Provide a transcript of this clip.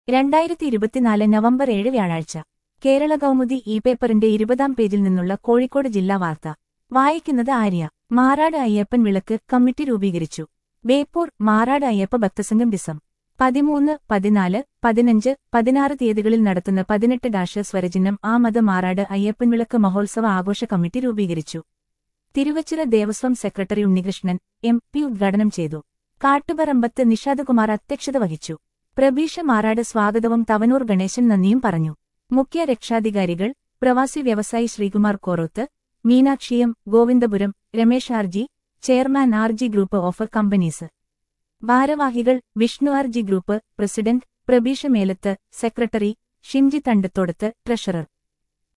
രണ്ടായിരത്തി ഇരുപത്തിനാല് നവംബർ ഏഴ് വ്യാഴാഴ്ച കേരള കൗമുദി ഇ പേപ്പറിന്റെ ഇരുപതാം പേജിൽ നിന്നുള്ള കോഴിക്കോട് ജില്ലാ വാർത്ത വായിക്കുന്നത് ആര്യ മാറാട് അയ്യപ്പൻ വിളക്ക് കമ്മിറ്റി രൂപീകരിച്ചു ബേപ്പൂർ മാറാട് അയ്യപ്പ ഭക്തസംഘം ഡിസം പതിമൂന്ന് പതിനാല് പതിനഞ്ച് പതിനാറ് തീയതികളിൽ നടത്തുന്ന പതിനെട്ട് ഡാഷ് സ്വരചിഹ്നം ആ മത മാറാട് അയ്യപ്പൻ വിളക്ക് മഹോത്സവ ആഘോഷ കമ്മിറ്റി രൂപീകരിച്ചു Thiruvachira Devaswom secretary Unnikrishnan M P ഉദ്ഘാടനം ചെയ്തു കാട്ടുപറമ്പത്ത് നിഷാദകുമാർ അധ്യക്ഷത വഹിച്ചു പ്രബീഷ മാറാട് സ്വാഗതവും തവനൂർ ഗണേശൻ നന്ദിയും പറഞ്ഞു മുഖ്യ രക്ഷാധികാരികൾ പ്രവാസി വ്യവസായി Sreekumar Koroth Meenakshi M Govindapuram Ramesh R G chairman R G group of companies ഭാരവാഹികൾ Vishnu R G group president Prabeesha Melath secretary Shimji Thandathodath treasurer